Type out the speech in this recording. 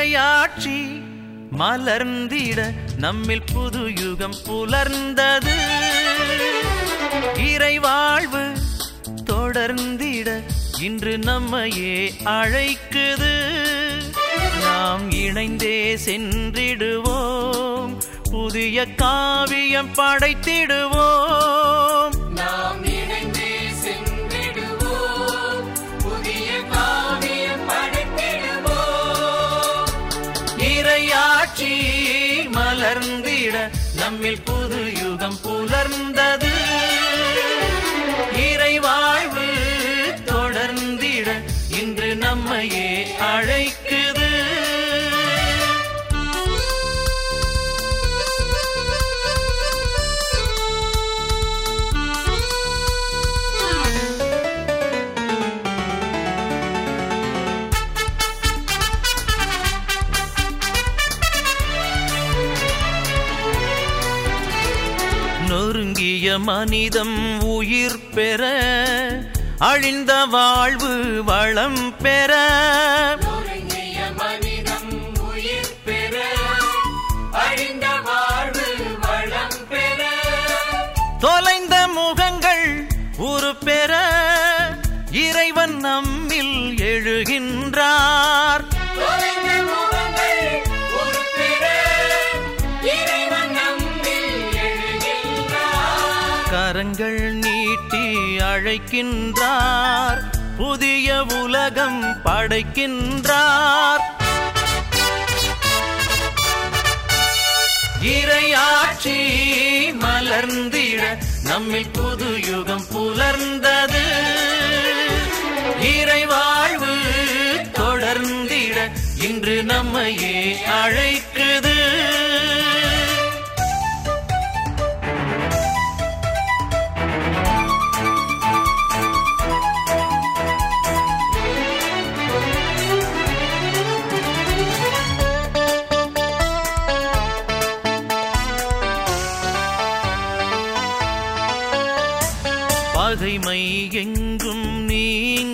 இரையாட்சி மலர்ந்திட நம்மில் புது யுகம் புலர்ந்தது இறைவாழ்வு தொடர்ந்திட இன்று நம்மையே அழைக்குது நாம் இணைந்தே சென்றிடுவோம் புதிய காவியம் படைத்திடுவோம் நாம் இணைந்தே சென்றிடுவோம் புதிய காவியம் படைத்திடுவோம் இரையாட்சி மலர்ந்திட நம்மில் புது யுகம் புலர்ந்தது இறை வாழ்வு தொடர்ந்திட இன்று நம்மையே அழைக்குது நொறுங்கிய மனிதம் உயிர் பெற அழிந்த வாழ்வு வளம் பெற நொறுங்கிய மனிதம் உயிர் பெற அழிந்த வாழ்வு வளம் பெற தொலைந்த முகங்கள் உரு பெற இறைவன் நம்மில் எழுகின்றார் தொலைந்த முகங்கள் ஒரு பெற இறைவன் நம்மில் எழுகின்றார் கரங்கள் நீட்டி அழைக்கின்றார் புதிய உலகம் படைக்கின்றார் இறையாட்சி மலர்ந்திட நம்மில் புது யுகம் புலர்ந்தது இறை வாழ்வு தொடர்ந்திட இன்று நம்மையே அழைக்க